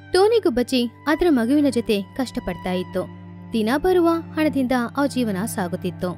Tony ಗುಬ್ಬಚ್ಚಿ ಅದರ ಮಗುವಿನ ಜೊತೆ ಕಷ್ಟಪಡ್ತಾ ಇತ್ತು ದಿನ ಬರುವ ಹಣದಿಂದ ಆ ಜೀವನ ಸಾಗುತ್ತಿತ್ತು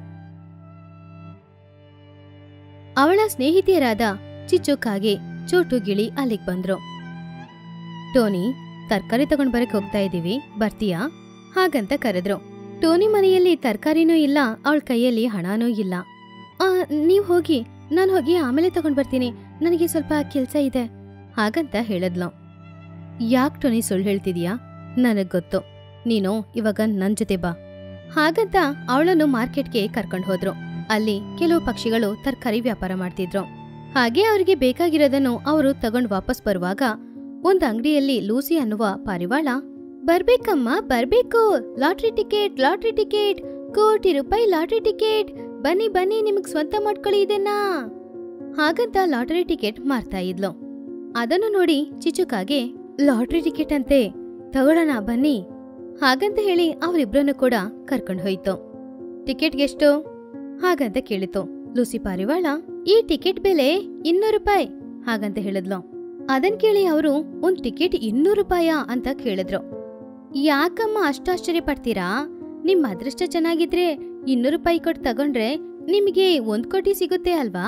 ಅವಳ ಸ್ನೇಹಿತೆಯರಾದ ಚಿಚ್ಚು ಕಾಗೆ ಚೋಟು ಗಿಳಿ ಅಲ್ಲಿಗ್ ಬಂದ್ರು ಟೋನಿ ತರಕಾರಿ ತಗೊಂಡ್ ಬರಕ್ ಹೋಗ್ತಾ ಇದೀವಿ ಬರ್ತೀಯಾ ಹಾಗಂತ ಕರೆದ್ರು ಟೋನಿ ಮನೆಯಲ್ಲಿ ತರಕಾರಿನೂ ಇಲ್ಲ ಅವಳ ಕೈಯಲ್ಲಿ ಹಣನೂ ಇಲ್ಲ ಆ ನೀವ್ ಹೋಗಿ ನಾನು ಹೋಗಿ ಆಮೇಲೆ ತಗೊಂಡ್ ಬರ್ತೀನಿ ನನಗೆ ಸ್ವಲ್ಪ ಕೆಲ್ಸ ಇದೆ ಹಾಗಂತ ಹೇಳದ್ಲು ಯಾಕ್ ಟೋನಿ ಸುಳ್ಳು ಹೇಳ್ತಿದ್ಯಾ ನನಗ್ ಗೊತ್ತು ನೀನು ಇವಾಗ ನನ್ ಜೊತೆ ಬಾ ಹಾಗಂತ ಅವಳನ್ನು ಮಾರ್ಕೆಟ್ಗೆ ಕರ್ಕೊಂಡ್ ಹೋದ್ರು ಅಲ್ಲಿ ಕೆಲವು ಪಕ್ಷಿಗಳು ತರಕಾರಿ ವ್ಯಾಪಾರ ಮಾಡ್ತಿದ್ರು ಹಾಗೆ ಅವರಿಗೆ ಬೇಕಾಗಿರೋದನ್ನು ಅವರು ತಗೊಂಡ್ ವಾಪಸ್ ಬರುವಾಗ ಒಂದ್ ಅಂಗಡಿಯಲ್ಲಿ ಲೂಸಿ ಅನ್ನುವ ಪಾರಿವಾಳ ಬರ್ಬೇಕಮ್ಮ ಬರ್ಬೇಕು ಲಾಟ್ರಿ ಟಿಕೆಟ್ ಲಾಟ್ರಿ ಟಿಕೆಟ್ ಕೋಟಿ ರೂಪಾಯಿ ಲಾಟ್ರಿ ಟಿಕೆಟ್ ಬನ್ನಿ ಬನ್ನಿ ನಿಮಗ್ ಸ್ವಂತ ಮಾಡ್ಕೊಳ್ಳಿ ಇದನ್ನ ಹಾಗಂತ ಲಾಟರಿ ಟಿಕೆಟ್ ಮಾರ್ತಾ ಇದ್ಲು ಅದನ್ನು ನೋಡಿ ಚಿಚುಕಾಗೆ ಲಾಟ್ರಿ ಟಿಕೆಟ್ ಅಂತೆ ತಗೊಳ್ಳೋಣ ಬನ್ನಿ ಹಾಗಂತ ಹೇಳಿ ಅವರಿಬ್ರನ್ನು ಕೂಡ ಕರ್ಕೊಂಡು ಹೋಯ್ತು ಟಿಕೆಟ್ಗೆಷ್ಟು ಹಾಗಂತ ಕೇಳಿತು ಲೂಸಿ ಪಾರಿವಾಳ ಈ ಟಿಕೆಟ್ ಬೆಲೆ ಇನ್ನೂರು ರೂಪಾಯಿ ಹಾಗಂತ ಹೇಳಿದ್ಲು ಅದನ್ ಕೇಳಿ ಅವರು ಒಂದ್ ಟಿಕೆಟ್ ಇನ್ನೂರು ರೂಪಾಯ ಅಂತ ಕೇಳಿದ್ರು ಯಾಕಮ್ಮ ಅಷ್ಟು ಆಶ್ಚರ್ಯ ಪಡ್ತೀರಾ ನಿಮ್ ಅದೃಷ್ಟ ಚೆನ್ನಾಗಿದ್ರೆ ಇನ್ನೂರು ರೂಪಾಯಿ ಕೊಟ್ಟು ತಗೊಂಡ್ರೆ ನಿಮಗೆ ಒಂದ್ ಕೋಟಿ ಸಿಗುತ್ತೆ ಅಲ್ವಾ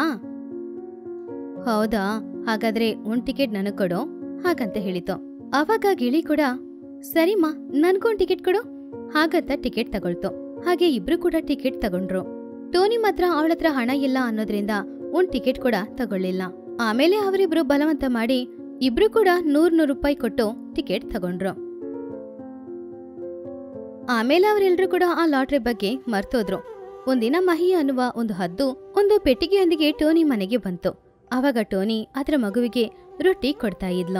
ಹೌದಾ ಹಾಗಾದ್ರೆ ಒಂದ್ ಟಿಕೆಟ್ ನನಗ್ ಕೊಡು ಹಾಗಂತ ಹೇಳಿತು ಅವಾಗ ಗಿಳಿ ಕೂಡ ಸರಿಮಾ ನನ್ಗೊಂದ್ ಟಿಕೆಟ್ ಕೊಡು ಹಾಗಂತ ಟಿಕೆಟ್ ತಗೊಳ್ತು ಹಾಗೆ ಇಬ್ರು ಕೂಡ ಟಿಕೆಟ್ ತಗೊಂಡ್ರು ಟೋನಿ ಮಾತ್ರ ಅವಳತ್ರ ಹಣ ಇಲ್ಲ ಅನ್ನೋದ್ರಿಂದ ಒಂದ್ ಟಿಕೆಟ್ ಕೂಡ ತಗೊಳ್ಳಿಲ್ಲ ಆಮೇಲೆ ಅವರಿಬ್ರು ಬಲವಂತ ಮಾಡಿ ಇಬ್ರು ಕೂಡ ನೂರ್ ನೂರು ರೂಪಾಯಿ ಕೊಟ್ಟು ಟಿಕೆಟ್ ತಗೊಂಡ್ರು ಆಮೇಲೆ ಅವರೆಲ್ಲರೂ ಕೂಡ ಆ ಲಾಟ್ರಿ ಬಗ್ಗೆ ಮರ್ತೋದ್ರು ಒಂದಿನ ಮಹಿ ಅನ್ನುವ ಒಂದು ಹದ್ದು ಒಂದು ಪೆಟ್ಟಿಗೆಯೊಂದಿಗೆ ಟೋನಿ ಮನೆಗೆ ಬಂತು ಆವಾಗ ಟೋನಿ ಅದರ ಮಗುವಿಗೆ ರೊಟ್ಟಿ ಕೊಡ್ತಾ ಇದ್ಲು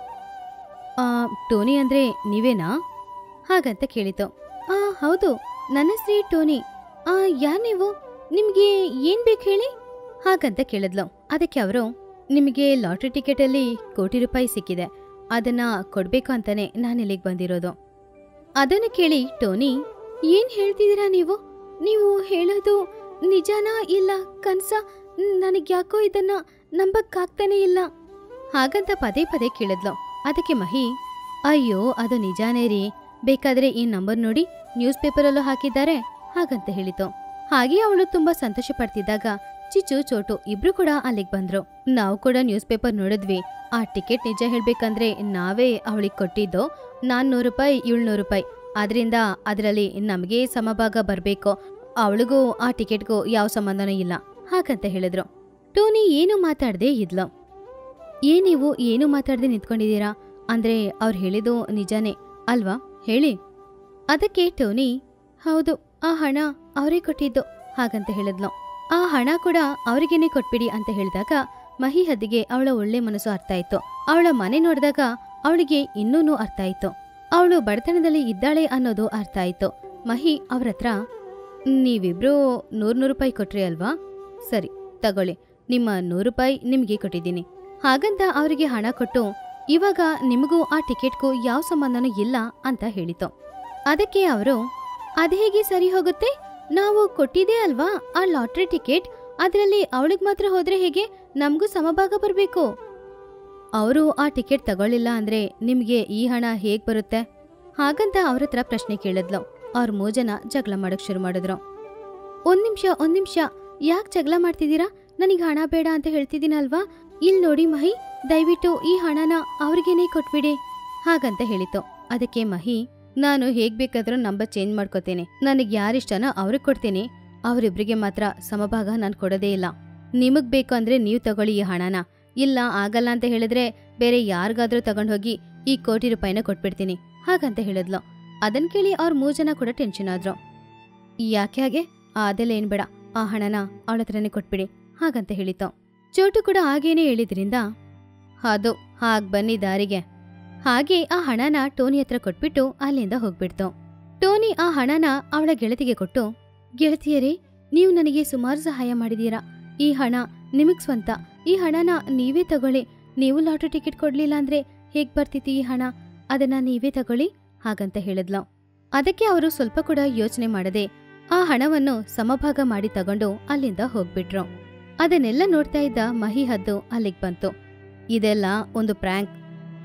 ಆ ಟೋನಿ ಅಂದ್ರೆ ನೀವೇನಾ ಹಾಗಂತ ಕೇಳಿತು ಆ ಹೌದು ನನ್ನ ಹೆಸ್ರೇ ಟೋನಿ ಆ ಯಾರ್ ನೀವು ನಿಮ್ಗೆ ಏನ್ ಬೇಕು ಹೇಳಿ ಹಾಗಂತ ಕೇಳಿದ್ಲು ಅದಕ್ಕೆ ಅವರು ನಿಮಗೆ ಲಾಟ್ರಿ ಟಿಕೆಟಲ್ಲಿ ಕೋಟಿ ರೂಪಾಯಿ ಸಿಕ್ಕಿದೆ ಅದನ್ನ ಕೊಡ್ಬೇಕು ಅಂತಾನೆ ನಾನು ಇಲ್ಲಿಗೆ ಬಂದಿರೋದು ಅದನ್ನು ಕೇಳಿ ಟೋನಿ ಏನ್ ಹೇಳ್ತಿದ್ದೀರಾ ನೀವು ನೀವು ಹೇಳೋದು ನಿಜಾನಾ ಇಲ್ಲ ಕನ್ಸ ನನಗ್ ಯಾಕೋ ಇದನ್ನ ನಂಬಕ್ಕಾಗ್ತಾನೆ ಇಲ್ಲ ಹಾಗಂತ ಪದೇ ಪದೇ ಕೇಳಿದ್ಲು ಅದಕ್ಕೆ ಮಹಿ ಅಯ್ಯೋ ಅದು ನಿಜಾನೇ ರೀ ಬೇಕಾದ್ರೆ ಈ ನಂಬರ್ ನೋಡಿ ನ್ಯೂಸ್ ಪೇಪರಲ್ಲೂ ಹಾಕಿದ್ದಾರೆ ಹಾಗಂತ ಹೇಳಿತು ಹಾಗೆ ಅವಳು ತುಂಬಾ ಸಂತೋಷ ಪಡ್ತಿದ್ದಾಗ ಚಿಚ್ಚು ಚೋಟು ಇಬ್ರು ಕೂಡ ಅಲ್ಲಿಗೆ ಬಂದ್ರು ನಾವು ಕೂಡ ನ್ಯೂಸ್ ಪೇಪರ್ ನೋಡಿದ್ವಿ ಆ ಟಿಕೆಟ್ ನಿಜ ಹೇಳ್ಬೇಕಂದ್ರೆ ನಾವೇ ಅವಳಿಗೆ ಕೊಟ್ಟಿದ್ದು ನಾನ್ನೂರು ರೂಪಾಯಿ ಏಳ್ನೂರು ರೂಪಾಯಿ ಆದ್ರಿಂದ ಅದರಲ್ಲಿ ನಮಗೆ ಸಮಭಾಗ ಬರಬೇಕು ಅವಳಿಗೂ ಆ ಟಿಕೆಟ್ಗೂ ಯಾವ ಸಂಬಂಧನೂ ಇಲ್ಲ ಹಾಗಂತ ಹೇಳಿದ್ರು ಟೋನಿ ಏನು ಮಾತಾಡದೆ ಇದ್ಲು ಏನ್ ನೀವು ಏನು ಮಾತಾಡದೆ ನಿಂತ್ಕೊಂಡಿದ್ದೀರಾ ಅಂದ್ರೆ ಅವ್ರು ಹೇಳಿದ್ದು ನಿಜಾನೇ ಅಲ್ವಾ ಹೇಳಿ ಅದಕ್ಕೆ ಟೋನಿ ಹೌದು ಆ ಹಣ ಅವರೇ ಕೊಟ್ಟಿದ್ದು ಹಾಗಂತ ಹೇಳಿದ್ಲು ಆ ಹಣ ಕೂಡ ಅವರಿಗೇನೆ ಕೊಟ್ಬಿಡಿ ಅಂತ ಹೇಳಿದಾಗ ಮಹಿ ಹದ್ದಿಗೆ ಅವಳ ಒಳ್ಳೆ ಮನಸ್ಸು ಅರ್ಥ ಆಯ್ತು ಅವಳ ಮನೆ ನೋಡಿದಾಗ ಅವಳಿಗೆ ಇನ್ನೂನು ಅರ್ಥ ಆಯ್ತು ಅವಳು ಬಡತನದಲ್ಲಿ ಇದ್ದಾಳೆ ಅನ್ನೋದು ಅರ್ಥ ಆಯ್ತು ಮಹಿ ಅವ್ರ ಹತ್ರ ನೀವಿಬ್ರು ನೂರ್ ನೂರು ರೂಪಾಯಿ ಕೊಟ್ರಿ ಅಲ್ವಾ ಸರಿ ತಗೊಳ್ಳಿ ನಿಮ್ಮ ನೂರು ರೂಪಾಯಿ ನಿಮ್ಗೆ ಕೊಟ್ಟಿದ್ದೀನಿ ಹಾಗಂತ ಅವರಿಗೆ ಹಣ ಕೊಟ್ಟು ಇವಾಗ ನಿಮಗೂ ಆ ಟಿಕೆಟ್ಗೂ ಯಾವ ಸಂಬಂಧನೂ ಇಲ್ಲ ಅಂತ ಹೇಳಿತು ಅದಕ್ಕೆ ಅವರು ಅದೇಗೆ ಸರಿ ಹೋಗುತ್ತೆ ನಾವು ಕೊಟ್ಟಿದೆ ಅಲ್ವಾ ಆ ಲಾಟ್ರಿ ಟಿಕೆಟ್ ಅದರಲ್ಲಿ ಅವಳಿಗೆ ಮಾತ್ರ ಹೋದ್ರೆ ಹೇಗೆ ನಮಗೂ ಸಮಭಾಗ ಬರಬೇಕು ಅವರು ಆ ಟಿಕೆಟ್ ತಗೊಳ್ಳಿಲ್ಲ ಅಂದ್ರೆ ನಿಮ್ಗೆ ಈ ಹಣ ಹೇಗ್ ಬರುತ್ತೆ ಹಾಗಂತ ಅವ್ರ ಹತ್ರ ಪ್ರಶ್ನೆ ಕೇಳಿದ್ಲು ಅವ್ರ ಮೂಜನ ಜಗಳ ಮಾಡಕ್ ಶುರು ಮಾಡಿದ್ರು ಒಂದ್ ನಿಮಿಷ ಒಂದ್ ನಿಮಿಷ ಯಾಕೆ ಜಗಳ ಮಾಡ್ತಿದ್ದೀರಾ ನನಗೆ ಹಣ ಬೇಡ ಅಂತ ಹೇಳ್ತಿದ್ದೀನಲ್ವಾ ಇಲ್ ನೋಡಿ ಮಹಿ ದಯವಿಟ್ಟು ಈ ಹಣನ ಅವ್ರಿಗೇನೆ ಕೊಟ್ಬಿಡಿ ಹಾಗಂತ ಹೇಳಿತು ಅದಕ್ಕೆ ಮಹಿ ನಾನು ಹೇಗ್ ಬೇಕಾದ್ರೂ ನಂಬರ್ ಚೇಂಜ್ ಮಾಡ್ಕೋತೇನೆ ನನಗೆ ಯಾರಿಷ್ಟನೋ ಅವ್ರಿಗೆ ಕೊಡ್ತೀನಿ ಅವರಿಬ್ರಿಗೆ ಮಾತ್ರ ಸಮಭಾಗ ನಾನು ಕೊಡೋದೇ ಇಲ್ಲ ನಿಮಗ್ ಬೇಕು ಅಂದ್ರೆ ನೀವು ತಗೊಳ್ಳಿ ಈ ಹಣನ ಇಲ್ಲ ಆಗಲ್ಲ ಅಂತ ಹೇಳಿದ್ರೆ ಬೇರೆ ಯಾರಿಗಾದ್ರೂ ತಗೊಂಡೋಗಿ ಈ ಕೋಟಿ ರೂಪಾಯಿನ ಕೊಟ್ಬಿಡ್ತೀನಿ ಹಾಗಂತ ಹೇಳಿದ್ಲು ಅದನ್ ಕೇಳಿ ಅವ್ರ ಮೂರ್ ಜನ ಕೂಡ ಟೆನ್ಷನ್ ಆದ್ರು ಯಾಕೆ ಹಾಗೆ ಆ, ಅದೆಲ್ಲ ಏನ್ ಬೇಡ ಆ ಹಣನ ಅವಳ ಹತ್ರನೇ ಕೊಟ್ಬಿಡಿ ಹಾಗಂತ ಹೇಳಿತು ಚೋಟು ಕೂಡ ಹಾಗೇನೆ ಹೇಳಿದ್ರಿಂದ ಅದು ಹಾಗ್ ಬನ್ನಿ ದಾರಿಗೆ ಹಾಗೆ ಆ ಹಣನ ಟೋನಿ ಹತ್ರ ಕೊಟ್ಬಿಟ್ಟು ಅಲ್ಲಿಂದ ಹೋಗ್ಬಿಡ್ತು ಟೋನಿ ಆ ಹಣನ ಅವಳ ಗೆಳತಿಗೆ ಕೊಟ್ಟು ಗೆಳತಿಯರೇ ನೀವು ನನಗೆ ಸುಮಾರು ಸಹಾಯ ಮಾಡಿದೀರಾ ಈ ಹಣ ನಿಮಗ್ ಸ್ವಂತ ಈ ಹಣನ ನೀವೇ ತಗೊಳ್ಳಿ ನೀವು ಲಾಟರಿ ಟಿಕೆಟ್ ಕೊಡ್ಲಿಲ್ಲ ಅಂದ್ರೆ ಹೇಗ್ ಬರ್ತಿತ್ತು ಈ ಹಣ ಅದನ್ನ ನೀವೇ ತಗೊಳ್ಳಿ ಹಾಗಂತ ಹೇಳಿದ್ಲು ಅದಕ್ಕೆ ಅವರು ಸ್ವಲ್ಪ ಕೂಡ ಯೋಚನೆ ಮಾಡದೆ ಆ ಹಣವನ್ನು ಸಮಭಾಗ ಮಾಡಿ ತಗೊಂಡು ಅಲ್ಲಿಂದ ಹೋಗ್ಬಿಟ್ರು ಅದನ್ನೆಲ್ಲ ನೋಡ್ತಾ ಇದ್ದ ಮಹಿ ಹದ್ದು ಅಲ್ಲಿಗ್ ಬಂತು ಇದೆಲ್ಲ ಒಂದು ಪ್ರ್ಯಾಂಕ್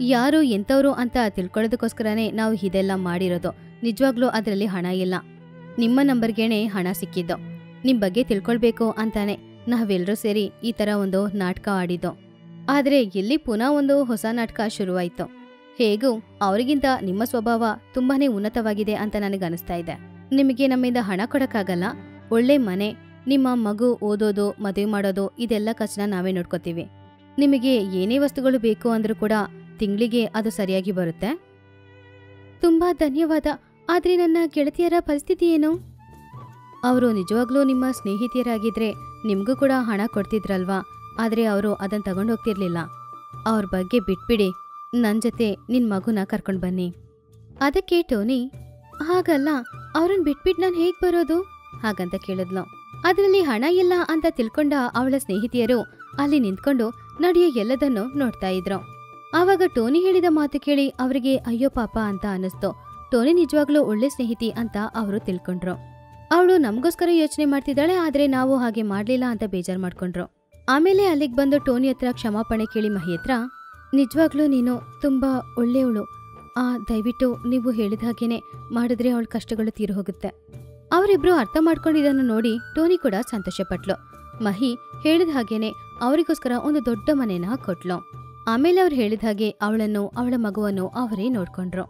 ಯಾರು ಎಂಥವ್ರು ಅಂತ ತಿಳ್ಕೊಳ್ಳೋದಕ್ಕೋಸ್ಕರನೇ ನಾವು ಇದೆಲ್ಲ ಮಾಡಿರೋದು ನಿಜವಾಗ್ಲೂ ಅದರಲ್ಲಿ ಹಣ ಇಲ್ಲ ನಿಮ್ಮ ನಂಬರ್ಗೇನೆ ಹಣ ಸಿಕ್ಕಿದ್ದು ನಿಮ್ಮ ಬಗ್ಗೆ ತಿಳ್ಕೊಳ್ಬೇಕು ಅಂತಾನೆ ನಾವೆಲ್ಲರೂ ಸೇರಿ ಈ ಥರ ಒಂದು ನಾಟಕ ಆಡಿದ್ದು ಆದರೆ ಎಲ್ಲಿ ಪುನಃ ಒಂದು ಹೊಸ ನಾಟಕ ಶುರುವಾಯಿತು ಹೇಗೂ ಅವರಿಗಿಂತ ನಿಮ್ಮ ಸ್ವಭಾವ ತುಂಬಾನೇ ಉನ್ನತವಾಗಿದೆ ಅಂತ ನನಗೆ ಅನಿಸ್ತಾ ಇದೆ ನಿಮಗೆ ನಮ್ಮಿಂದ ಹಣ ಕೊಡಕ್ಕಾಗಲ್ಲ ಒಳ್ಳೆ ಮನೆ ನಿಮ್ಮ ಮಗು ಓದೋದು ಮದುವೆ ಮಾಡೋದು ಇದೆಲ್ಲ ಖರ್ಚನ್ನ ನಾವೇ ನೋಡ್ಕೋತೀವಿ ನಿಮಗೆ ಏನೇ ವಸ್ತುಗಳು ಬೇಕು ಅಂದ್ರೂ ಕೂಡ ತಿಂಗಳಿಗೆ ಅದು ಸರಿಯಾಗಿ ಬರುತ್ತೆ ತುಂಬಾ ಧನ್ಯವಾದ ಆದ್ರೆ ನನ್ನ ಗೆಳತಿಯರ ಪರಿಸ್ಥಿತಿ ಏನು ಅವರು ನಿಜವಾಗ್ಲೂ ನಿಮ್ಮ ಸ್ನೇಹಿತಿಯರಾಗಿದ್ರೆ ನಿಮಗೂ ಕೂಡ ಹಣ ಕೊಡ್ತಿದ್ರಲ್ವಾ ಆದರೆ ಅವರು ಅದನ್ನು ತಗೊಂಡು ಹೋಗ್ತಿರ್ಲಿಲ್ಲ ಅವ್ರ ಬಗ್ಗೆ ಬಿಟ್ಬಿಡಿ ನನ್ನ ಜೊತೆ ನಿನ್ನ ಮಗುನ ಕರ್ಕೊಂಡು ಬನ್ನಿ ಅದಕ್ಕೆ ಟೋನಿ ಹಾಗಲ್ಲ ಅವ್ರನ್ನ ಬಿಟ್ಬಿಟ್ಟು ನಾನು ಹೇಗೆ ಬರೋದು ಹಾಗಂತ ಕೇಳಿದ್ಲು ಅದರಲ್ಲಿ ಹಣ ಇಲ್ಲ ಅಂತ ತಿಳ್ಕೊಂಡ ಅವಳ ಸ್ನೇಹಿತಿಯರು ಅಲ್ಲಿ ನಿಂತ್ಕೊಂಡು ನಡೆಯೋ ಎಲ್ಲದನ್ನು ನೋಡ್ತಾ ಇದ್ರು ಆವಾಗ ಟೋನಿ ಹೇಳಿದ ಮಾತು ಕೇಳಿ ಅವರಿಗೆ ಅಯ್ಯೋ ಪಾಪ ಅಂತ ಅನ್ನಿಸ್ತು ಟೋನಿ ನಿಜವಾಗ್ಲೂ ಒಳ್ಳೆ ಸ್ನೇಹಿತಿ ಅಂತ ಅವರು ತಿಳ್ಕೊಂಡ್ರು ಅವಳು ನಮಗೋಸ್ಕರ ಯೋಚನೆ ಮಾಡ್ತಿದ್ದಾಳೆ ಆದ್ರೆ ನಾವು ಹಾಗೆ ಮಾಡ್ಲಿಲ್ಲ ಅಂತ ಬೇಜಾರ್ ಮಾಡ್ಕೊಂಡ್ರು ಆಮೇಲೆ ಅಲ್ಲಿಗೆ ಬಂದು ಟೋನಿ ಹತ್ರ ಕ್ಷಮಾಪಣೆ ಕೇಳಿ ಮಹಿ ಹತ್ರ ನಿಜವಾಗ್ಲೂ ನೀನು ತುಂಬಾ ಒಳ್ಳೆಯವಳು ಆ ದಯವಿಟ್ಟು ನೀವು ಹೇಳಿದ ಹಾಗೇನೆ ಮಾಡಿದ್ರೆ ಅವಳ ಕಷ್ಟಗಳು ತೀರು ಹೋಗುತ್ತೆ ಅವರಿಬ್ರು ಅರ್ಥ ಮಾಡ್ಕೊಂಡಿದ್ದನ್ನು ನೋಡಿ ಟೋನಿ ಕೂಡ ಸಂತೋಷಪಟ್ಲು ಮಹಿ ಹೇಳಿದ ಹಾಗೇನೆ ಅವರಿಗೋಸ್ಕರ ಒಂದು ದೊಡ್ಡ ಮನೆನ ಕೊಟ್ಲು ಆಮೇಲೆ ಅವ್ರು ಹೇಳಿದ ಹಾಗೆ ಅವಳನ್ನು ಅವಳ ಮಗುವನ್ನು ಅವರೇ ನೋಡ್ಕೊಂಡ್ರು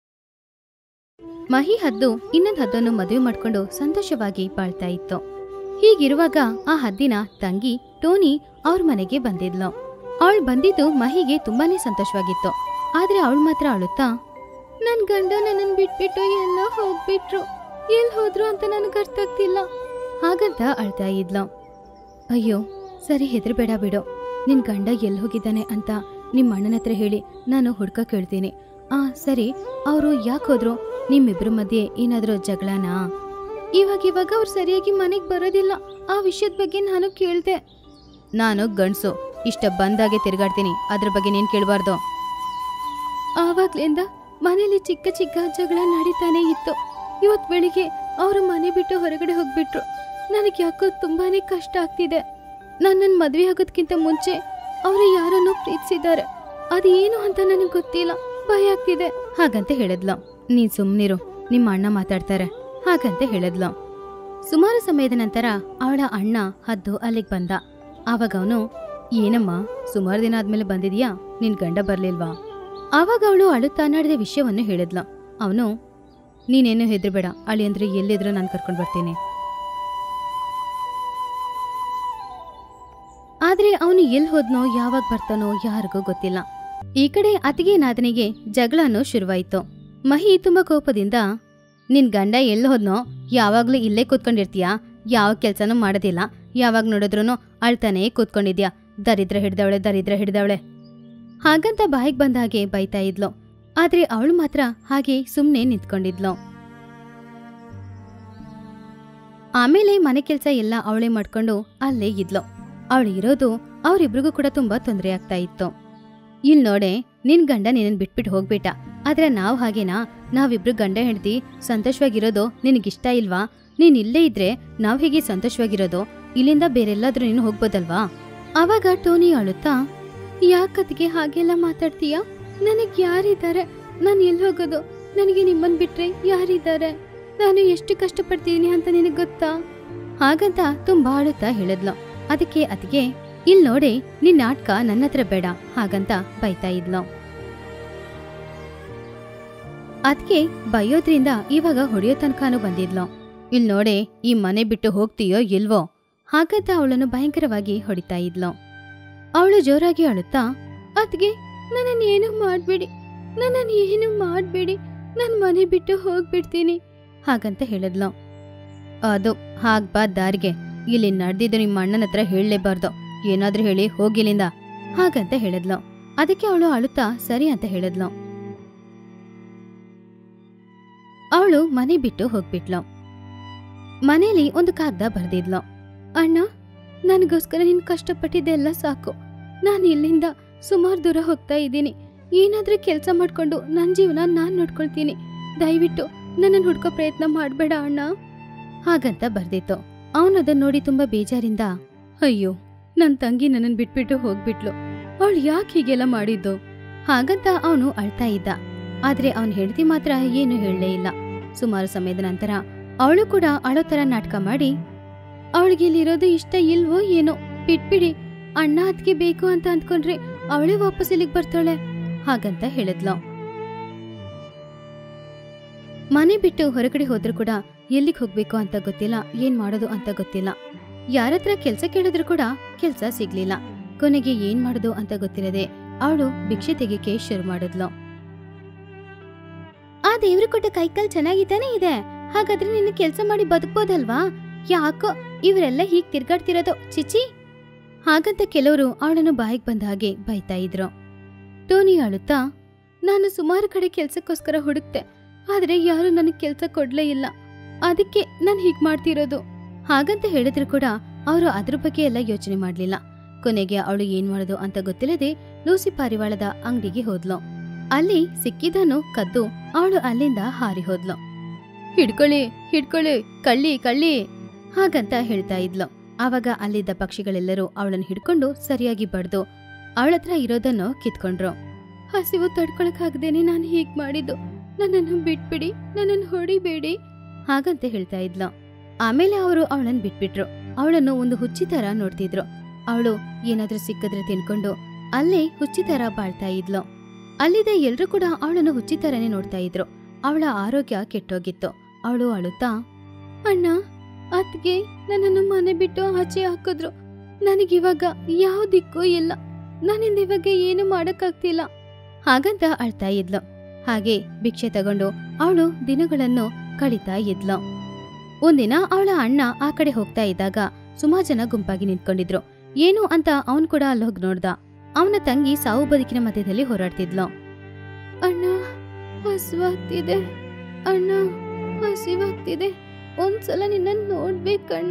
ಮಹಿ ಹದ್ದು ಇನ್ನೊಂದು ಹದ್ದನ್ನು ಮದುವೆ ಮಾಡ್ಕೊಂಡು ಸಂತೋಷವಾಗಿ ಬಾಳ್ತಾ ಇತ್ತು ಹೀಗಿರುವಾಗ ಆ ಹದ್ದಿನ ತಂಗಿ ಟೋನಿ ಅವ್ರ ಮನೆಗೆ ಬಂದಿದ್ಲು ಅವಳು ಬಂದಿದ್ದು ಮಹಿಗೆ ತುಂಬಾನೇ ಸಂತೋಷವಾಗಿತ್ತು ಆದ್ರೆ ಅವಳು ಮಾತ್ರ ಅಳುತ್ತಾ ನನ್ ಗಂಡ ನನ್ನನ್ ಬಿಟ್ಬಿಟ್ಟು ಎಲ್ಲ ಹೋಗ್ಬಿಟ್ರು ಎಲ್ ಹೋದ್ರು ಅಂತ ನನಗೆ ಅರ್ಥ ಆಗ್ತಿಲ್ಲ ಹಾಗಂತ ಅಳ್ತಾ ಇದ್ಲು ಅಯ್ಯೋ ಸರಿ ಹೆದರ್ಬೇಡ ಬಿಡು ನಿನ್ ಗಂಡ ಎಲ್ಲಿ ಹೋಗಿದ್ದಾನೆ ಅಂತ ನಿಮ್ಮ ಅಣ್ಣನ ಹತ್ರ ಹೇಳಿ ನಾನು ಹುಡ್ಕ ಕೇಳ್ತೀನಿ ಆ ಸರಿ ಅವರು ಯಾಕೆ ಹೋದ್ರು ನಿಮ್ಮಿಬ್ರ ಮಧ್ಯೆ ಏನಾದ್ರೂ ಜಗಳನಾ ಇವಾಗ ಇವಾಗ ಅವ್ರು ಸರಿಯಾಗಿ ಮನೆಗೆ ಬರೋದಿಲ್ಲ ಆ ವಿಷಯದ ಬಗ್ಗೆ ನಾನು ಕೇಳ್ದೆ ನಾನು ಗಂಡ್ಸು ಇಷ್ಟ ಬಂದಾಗೆ ತಿರುಗಾಡ್ತೀನಿ ಅದ್ರ ಬಗ್ಗೆ ನೀನ್ ಕೇಳಬಾರ್ದು ಆವಾಗ್ಲಿಂದ ಮನೇಲಿ ಚಿಕ್ಕ ಚಿಕ್ಕ ಜಗಳ ನಡೀತಾನೆ ಇತ್ತು ಇವತ್ ಬೆಳಿಗ್ಗೆ ಅವರು ಮನೆ ಬಿಟ್ಟು ಹೊರಗಡೆ ಹೋಗ್ಬಿಟ್ರು ನನಗೆ ಯಾಕೋ ತುಂಬಾನೇ ಕಷ್ಟ ಆಗ್ತಿದೆ ನಾನು ನನ್ನ ಮದ್ವೆ ಆಗೋದ್ಕಿಂತ ಮುಂಚೆ ಅವರು ಯಾರನ್ನೋ ಪ್ರೀತಿಸಿದ್ದಾರೆ ಅದು ಏನು ಅಂತ ನನಗೆ ಗೊತ್ತಿಲ್ಲ ಭಯ ಆಗ್ತಿದೆ ಹಾಗಂತ ಹೇಳಿದ್ಲು ನೀನ್ ಸುಮ್ನಿರು ನಿಮ್ಮ ಅಣ್ಣ ಮಾತಾಡ್ತಾರೆ ಹಾಗಂತ ಹೇಳಿದ್ಲು ಸುಮಾರು ಸಮಯದ ನಂತರ ಅವಳ ಅಣ್ಣ ಹದ್ದು ಅಲ್ಲಿಗೆ ಬಂದ ಆವಾಗ ಅವನು ಏನಮ್ಮ ಸುಮಾರು ದಿನ ಆದ್ಮೇಲೆ ಬಂದಿದ್ಯಾ ನಿನ್ ಗಂಡ ಬರ್ಲಿಲ್ವಾ ಆವಾಗ ಅವಳು ಅಳುತ್ತಾ ನಡೆದ ವಿಷಯವನ್ನು ಹೇಳಿದ್ಲು ಅವನು ನೀನೇನು ಹೆದರ್ಬೇಡ ಅಳಿ ಅಂದ್ರೆ ಎಲ್ಲಿದ್ರು ನಾನು ಕರ್ಕೊಂಡು ಬರ್ತೀನಿ ಆದ್ರೆ ಅವನು ಎಲ್ಲಿ ಹೋದ್ನೋ ಯಾವಾಗ ಬರ್ತಾನೋ ಯಾರಿಗೂ ಗೊತ್ತಿಲ್ಲ ಈ ಕಡೆ ಅತಿಗೆ ನಾದನಿಗೆ ಜಗಳನೂ ಶುರುವಾಯ್ತು ಮಹಿ ತುಂಬಾ ಕೋಪದಿಂದ ನಿನ್ ಗಂಡ ಎಲ್ಲಿ ಹೋದ್ನೋ ಯಾವಾಗ್ಲೂ ಇಲ್ಲೇ ಕೂತ್ಕೊಂಡಿರ್ತೀಯಾ ಯಾವ ಕೆಲ್ಸನೂ ಮಾಡೋದಿಲ್ಲ ಯಾವಾಗ ನೋಡಿದ್ರೂ ಅಳ್ತಾನೆ ಕೂತ್ಕೊಂಡಿದ್ಯಾ ದರಿದ್ರ ಹಿಡ್ದವಳೆ ದರಿದ್ರ ಹಿಡ್ದವಳೆ ಹಾಗಂತ ಬಾಯಿಗೆ ಬಂದ ಹಾಗೆ ಬೈತಾ ಇದ್ಲು ಆದ್ರೆ ಅವಳು ಮಾತ್ರ ಹಾಗೆ ಸುಮ್ನೆ ನಿಂತ್ಕೊಂಡಿದ್ಲು ಆಮೇಲೆ ಮನೆ ಕೆಲ್ಸ ಎಲ್ಲ ಅವಳೇ ಮಾಡ್ಕೊಂಡು ಅಲ್ಲೇ ಇದ್ಲು ಅವಳು ಇರೋದು ಅವರಿಬ್ರಿಗೂ ಕೂಡ ತುಂಬಾ ತೊಂದರೆ ಆಗ್ತಾ ಇತ್ತು ಇಲ್ ನೋಡೆ ನಿನ್ ಗಂಡ ನಿನ್ನನ್ ಬಿಟ್ಬಿಟ್ಟು ಹೋಗ್ಬಿಟ್ಟ ಆದ್ರೆ ನಾವ್ ಹಾಗೇನಾ ನಾವಿಬ್ರು ಗಂಡ ಹೆಂಡತಿ ಸಂತೋಷವಾಗಿರೋದು ನಿನಗಿಷ್ಟ ಇಲ್ವಾ ನೀನ್ ಇಲ್ಲೇ ಇದ್ರೆ ನಾವ್ ಹೇಗೆ ಸಂತೋಷವಾಗಿರೋದು ಇಲ್ಲಿಂದ ಬೇರೆಲ್ಲಾದ್ರೂ ನೀನು ಹೋಗ್ಬೋದಲ್ವಾ ಅವಾಗ ಟೋನಿ ಅಳುತ್ತಾ ಯಾಕತ್ಗೆ ಹಾಗೆಲ್ಲ ಮಾತಾಡ್ತೀಯಾ ನನಗ್ ಯಾರಿದ್ದಾರೆ ನಾನು ಎಲ್ಲಿ ಹೋಗೋದು ನನಗೆ ನಿಮ್ಮನ್ ಬಿಟ್ರೆ ಯಾರಿದ್ದಾರೆ ನಾನು ಎಷ್ಟು ಕಷ್ಟಪಡ್ತಿದ್ದೀನಿ ಅಂತ ನಿನಗೆ ಗೊತ್ತಾ ಹಾಗಂತ ತುಂಬಾ ಅಳುತ್ತಾ ಹೇಳಿದ್ಲು ಅದಕ್ಕೆ ಅತಿಗೆ ಇಲ್ ನೋಡಿ ನಿನ್ ನಾಟಕ ನನ್ನ ಹತ್ರ ಬೇಡ ಹಾಗಂತ ಬೈತಾ ಇದ್ಲು ಅದ್ಕೆ ಬೈಯೋದ್ರಿಂದ ಇವಾಗ ಹೊಡೆಯೋ ತನಕನೂ ಬಂದಿದ್ಲು ಇಲ್ ನೋಡೆ ಈ ಮನೆ ಬಿಟ್ಟು ಹೋಗ್ತೀಯೋ ಇಲ್ವೋ ಹಾಗಂತ ಅವಳನ್ನು ಭಯಂಕರವಾಗಿ ಹೊಡಿತಾ ಇದ್ಲು ಅವಳು ಜೋರಾಗಿ ಅಳುತ್ತಾ ಅದ್ಗೆ ನನ್ನನ್ನು ಏನು ಮಾಡ್ಬೇಡಿ ನನ್ನನ್ನು ಏನು ಮಾಡ್ಬೇಡಿ ನನ್ ಮನೆ ಬಿಟ್ಟು ಹೋಗ್ಬಿಡ್ತೀನಿ ಹಾಗಂತ ಹೇಳಿದ್ಲು ಅದು ಹಾಗ್ ಬಾ ದಾರಿಗೆ ಇಲ್ಲಿ ನಡೆದಿದ್ದು ನಿಮ್ಮ ಅಣ್ಣನ ಹತ್ರ ಹೇಳಲೇಬಾರ್ದು ಏನಾದ್ರೂ ಹೇಳಿ ಹೋಗಿಲ್ಲಿಂದ ಹಾಗಂತ ಹೇಳಿದ್ಲು ಅದಕ್ಕೆ ಅವಳು ಅಳುತ್ತಾ ಸರಿ ಅಂತ ಹೇಳಿದ್ಲು ಅವಳು ಮನೆ ಬಿಟ್ಟು ಹೋಗ್ಬಿಟ್ಲು ಮನೇಲಿ ಒಂದು ಕಾಗ್ದ ಬರ್ದಿದ್ಲು ಅಣ್ಣ ನನಗೋಸ್ಕರ ನೀನ್ ಕಷ್ಟಪಟ್ಟಿದ್ದೆಲ್ಲ ಸಾಕು ನಾನು ಇಲ್ಲಿಂದ ಸುಮಾರು ದೂರ ಹೋಗ್ತಾ ಇದ್ದೀನಿ ಏನಾದ್ರೂ ಕೆಲಸ ಮಾಡ್ಕೊಂಡು ನನ್ನ ಜೀವನ ನಾನ್ ನೋಡ್ಕೊಳ್ತೀನಿ ದಯವಿಟ್ಟು ನನ್ನನ್ನು ಹುಡ್ಕೋ ಪ್ರಯತ್ನ ಮಾಡಬೇಡ ಅಣ್ಣ ಹಾಗಂತ ಬರ್ದಿತ್ತು ಅವನು ಅದನ್ನ ನೋಡಿ ತುಂಬಾ ಬೇಜಾರಿಂದ ಅಯ್ಯೋ ನನ್ ತಂಗಿ ನನ್ನನ್ ಬಿಟ್ಬಿಟ್ಟು ಹೋಗ್ಬಿಟ್ಲು ಅವಳು ಯಾಕೆ ಹೀಗೆಲ್ಲ ಮಾಡಿದ್ದು ಹಾಗಂತ ಅವನು ಅಳ್ತಾ ಇದ್ದ ಆದ್ರೆ ಅವನ ಹೆಂಡತಿ ಮಾತ್ರ ಏನು ಹೇಳಲೇ ಇಲ್ಲ ಸುಮಾರು ಸಮಯದ ನಂತರ ಅವಳು ಕೂಡ ಅಳೋ ತರ ನಾಟಕ ಮಾಡಿ ಅವಳಿಗೆ ಇಲ್ಲಿರೋದು ಇಷ್ಟ ಇಲ್ವೋ ಏನೋ ಬಿಟ್ಬಿಡಿ ಅಣ್ಣ ಅದಕ್ಕೆ ಬೇಕು ಅಂತ ಅಂದ್ಕೊಂಡ್ರೆ ಅವಳೇ ವಾಪಸ್ ಇಲ್ಲಿಗೆ ಬರ್ತಾಳೆ ಹಾಗಂತ ಹೇಳಿದ್ಲು ಮನೆ ಬಿಟ್ಟು ಹೊರಗಡೆ ಹೋದ್ರೂ ಕೂಡ ಎಲ್ಲಿಗೆ ಹೋಗ್ಬೇಕು ಅಂತ ಗೊತ್ತಿಲ್ಲ ಏನ್ ಮಾಡೋದು ಅಂತ ಗೊತ್ತಿಲ್ಲ ಯಾರತ್ರ ಕೆಲ್ಸ ಕೇಳಿದ್ರು ಕೂಡ ಕೆಲ್ಸ ಸಿಗ್ಲಿಲ್ಲ ಕೊನೆಗೆ ಏನ್ ಮಾಡೋದು ಅಂತ ಗೊತ್ತಿರದೆ ಅವಳು ಭಿಕ್ಷೆ ತೆಗಿಕೆ ಶುರು ಮಾಡಿದ್ಲು ಆ ದೇವ್ರು ಕೊಟ್ಟ ಕೈಕಾಲ್ ಚೆನ್ನಾಗಿದ್ದಾನೆ ಇದೆ ಹಾಗಾದ್ರೆ ನಿನ್ನ ಕೆಲ್ಸ ಮಾಡಿ ಬದುಕ್ಬೋದಲ್ವಾ ಯಾಕೋ ಇವರೆಲ್ಲ ಹೀಗ್ ತಿರ್ಗಾಡ್ತಿರೋದು ಚಿಚಿ ಹಾಗಂತ ಕೆಲವರು ಅವಳನ್ನು ಬಾಯಿಗೆ ಬಂದ ಹಾಗೆ ಬೈತಾ ಇದ್ರು ಟೋನಿ ಅಳುತ್ತಾ ನಾನು ಸುಮಾರು ಕಡೆ ಕೆಲ್ಸಕ್ಕೋಸ್ಕರ ಹುಡುಕ್ತೆ ಆದ್ರೆ ಯಾರು ನನಗೆ ಕೆಲ್ಸ ಕೊಡ್ಲೇ ಇಲ್ಲ ಅದಕ್ಕೆ ನಾನು ಹೀಗ್ ಮಾಡ್ತಿರೋದು ಹಾಗಂತ ಹೇಳಿದ್ರು ಕೂಡ ಅವರು ಅದ್ರ ಬಗ್ಗೆ ಎಲ್ಲ ಯೋಚನೆ ಮಾಡ್ಲಿಲ್ಲ ಕೊನೆಗೆ ಅವಳು ಏನ್ ಮಾಡೋದು ಅಂತ ಗೊತ್ತಿಲ್ಲದೆ ಲೂಸಿ ಪಾರಿವಾಳದ ಅಂಗಡಿಗೆ ಹೋದ್ಲು ಅಲ್ಲಿ ಸಿಕ್ಕಿದನು ಕದ್ದು ಅವಳು ಅಲ್ಲಿಂದ ಹಾರಿ ಹೋದ್ಲು ಹಿಡ್ಕೊಳ್ಳಿ ಹಿಡ್ಕೊಳ್ಳಿ ಕಳ್ಳಿ ಕಳ್ಳಿ ಹಾಗಂತ ಹೇಳ್ತಾ ಇದ್ಲು ಆವಾಗ ಅಲ್ಲಿದ್ದ ಪಕ್ಷಿಗಳೆಲ್ಲರೂ ಅವಳನ್ನು ಹಿಡ್ಕೊಂಡು ಸರಿಯಾಗಿ ಬಡ್ದು ಅವಳತ್ರ ಇರೋದನ್ನು ಕಿತ್ಕೊಂಡ್ರು ಹಸಿವು ತಡ್ಕೊಳಕ್ಕಾಗ್ದೇನೆ ನಾನು ಹೀಗ್ ಮಾಡಿದ್ದು ನನ್ನನ್ನು ಬಿಟ್ಬಿಡಿ ನನ್ನನ್ನು ಹೊಡಿಬೇಡಿ ಹಾಗಂತ ಹೇಳ್ತಾ ಇದ್ಲು ಆಮೇಲೆ ಅವರು ಅವಳನ್ನು ಬಿಟ್ಬಿಟ್ರು ಅವಳನ್ನು ಒಂದು ಹುಚ್ಚಿ ತರ ನೋಡ್ತಿದ್ರು ಅವಳು ಏನಾದ್ರೂ ಸಿಕ್ಕಿದ್ರೆ ತಿನ್ಕೊಂಡು ಅಲ್ಲೇ ಹುಚ್ಚಿ ತರ ಬಾಳ್ತಾ ಇದ್ಲು ಅಲ್ಲಿದ್ದ ಎಲ್ರೂ ಕೂಡ ಅವಳನ್ನು ಹುಚ್ಚಿ ತರನೇ ನೋಡ್ತಾ ಇದ್ರು ಅವಳ ಆರೋಗ್ಯ ಕೆಟ್ಟೋಗಿತ್ತು ಅವಳು ಅಳುತ್ತಾ ಅಣ್ಣ ಅತ್ಗೆ ನನ್ನನ್ನು ಮನೆ ಬಿಟ್ಟು ಆಚೆ ಹಾಕಿದ್ರು ನನಗಿವಾಗ ಯಾವ ದಿಕ್ಕೂ ಇಲ್ಲ ನನ್ನಿಂದ ಇವಾಗ ಏನು ಮಾಡಕ್ಕಾಗ್ತಿಲ್ಲ ಹಾಗಂತ ಅಳ್ತಾ ಇದ್ಲು ಹಾಗೆ ಭಿಕ್ಷೆ ತಗೊಂಡು ಅವಳು ದಿನಗಳನ್ನು ಕಳೀತಾ ಇದ್ಲು ಒಂದಿನ ಅವಳ ಅಣ್ಣ ಆ ಕಡೆ ಹೋಗ್ತಾ ಇದ್ದಾಗ ಸುಮಾರು ಜನ ಗುಂಪಾಗಿ ನಿಂತ್ಕೊಂಡಿದ್ರು ಏನು ಅಂತ ಅವನ್ ಕೂಡ ಅಲ್ಲಿ ಹೋಗಿ ನೋಡ್ದ ಅವನ ತಂಗಿ ಸಾವು ಬದುಕಿನ ಮಧ್ಯದಲ್ಲಿ ಹೋರಾಡ್ತಿದ್ಲು ಅಣ್ಣ ಹಸುವಾಗ್ತಿದೆ ಅಣ್ಣ ಹಸಿವಾಗ್ತಿದೆ ಒಂದ್ಸಲ ನಿನ್ನ ನೋಡ್ಬೇಕಣ್ಣ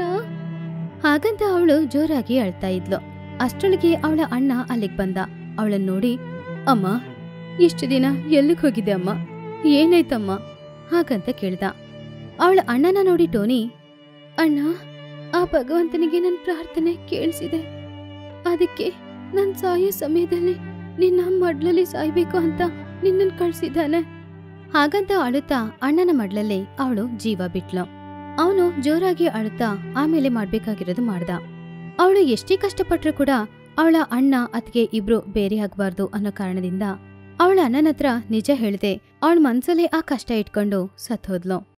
ಹಾಗಂತ ಅವಳು ಜೋರಾಗಿ ಅಳ್ತಾ ಇದ್ಲು ಅಷ್ಟೊಳಗೆ ಅವಳ ಅಣ್ಣ ಅಲ್ಲಿಗೆ ಬಂದ ಅವಳನ್ನ ನೋಡಿ ಅಮ್ಮ ಇಷ್ಟು ದಿನ ಎಲ್ಲಿಗೆ ಹೋಗಿದೆ ಅಮ್ಮ ಏನಾಯ್ತಮ್ಮ ಹಾಗಂತ ಕೇಳ್ದ ಅವಳ ಅಣ್ಣನ ನೋಡಿ ಟೋನಿ ಅಣ್ಣ ಆ ಭಗವಂತನಿಗೆ ನನ್ನ ಪ್ರಾರ್ಥನೆ ಕೇಳಿಸಿದೆ ಅದಕ್ಕೆ ನನ್ ಸಾಯೋ ಸಮಯದಲ್ಲಿ ನಿನ್ನ ಮಡ್ಲಲ್ಲಿ ಸಾಯ್ಬೇಕು ಅಂತ ನಿನ್ನನ್ ಕಳ್ಸಿದ್ದಾನೆ ಹಾಗಂತ ಅಳುತ್ತಾ ಅಣ್ಣನ ಮಡ್ಲಲ್ಲಿ ಅವಳು ಜೀವ ಬಿಟ್ಲು ಅವನು ಜೋರಾಗಿ ಅಳುತ್ತಾ ಆಮೇಲೆ ಮಾಡ್ಬೇಕಾಗಿರೋದು ಮಾಡ್ದ ಅವಳು ಎಷ್ಟೇ ಕಷ್ಟಪಟ್ರು ಕೂಡ ಅವಳ ಅಣ್ಣ ಅತ್ಗೆ ಇಬ್ರು ಬೇರೆ ಆಗ್ಬಾರ್ದು ಅನ್ನೋ ಕಾರಣದಿಂದ ಅವಳ ಅಣ್ಣನ ಹತ್ರ ನಿಜ ಹೇಳ್ದೆ ಅವಳ ಮನ್ಸಲ್ಲೇ ಆ ಕಷ್ಟ ಇಟ್ಕೊಂಡು ಸತ್ತೋದ್ಲು